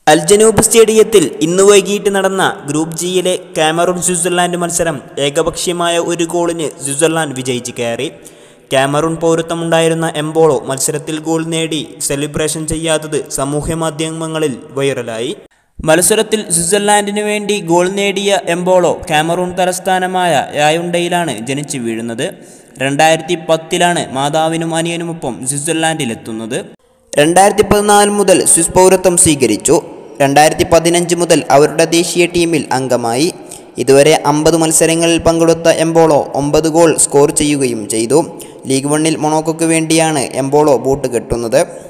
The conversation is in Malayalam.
അൽജനൂബ് സ്റ്റേഡിയത്തിൽ ഇന്ന് വൈകിട്ട് നടന്ന ഗ്രൂപ്പ് ജിയിലെ കാമറൂൺ സ്വിറ്റ്സർലാൻഡ് മത്സരം ഏകപക്ഷീയമായ ഒരു ഗോളിന് സ്വിറ്റ്സർലാൻഡ് വിജയിച്ച് കയറി കാമറൂൺ പൗരത്വമുണ്ടായിരുന്ന എംബോളോ മത്സരത്തിൽ ഗോൾ നേടി സെലിബ്രേഷൻ ചെയ്യാത്തത് സമൂഹ മാധ്യമങ്ങളിൽ വൈറലായി മത്സരത്തിൽ സ്വിറ്റ്സർലാൻഡിന് വേണ്ടി ഗോൾ നേടിയ എംബോളോ കാമറൂൺ തലസ്ഥാനമായ യായുണ്ടയിലാണ് ജനിച്ചു വീഴുന്നത് രണ്ടായിരത്തി പത്തിലാണ് മാതാവിനും അനിയനുമൊപ്പം സ്വിറ്റ്സർലാൻഡിലെത്തുന്നത് രണ്ടായിരത്തി പതിനാല് മുതൽ സ്വിസ് പൗരത്വം സ്വീകരിച്ചു രണ്ടായിരത്തി പതിനഞ്ച് മുതൽ അവരുടെ ദേശീയ ടീമിൽ അംഗമായി ഇതുവരെ അമ്പത് മത്സരങ്ങളിൽ പങ്കെടുത്ത എംബോളോ ഒമ്പത് ഗോൾ സ്കോർ ചെയ്യുകയും ചെയ്തു ലീഗ് വണ്ണിൽ മൊണോക്കോക്ക് വേണ്ടിയാണ് എംബോളോ ബൂട്ട് കെട്ടുന്നത്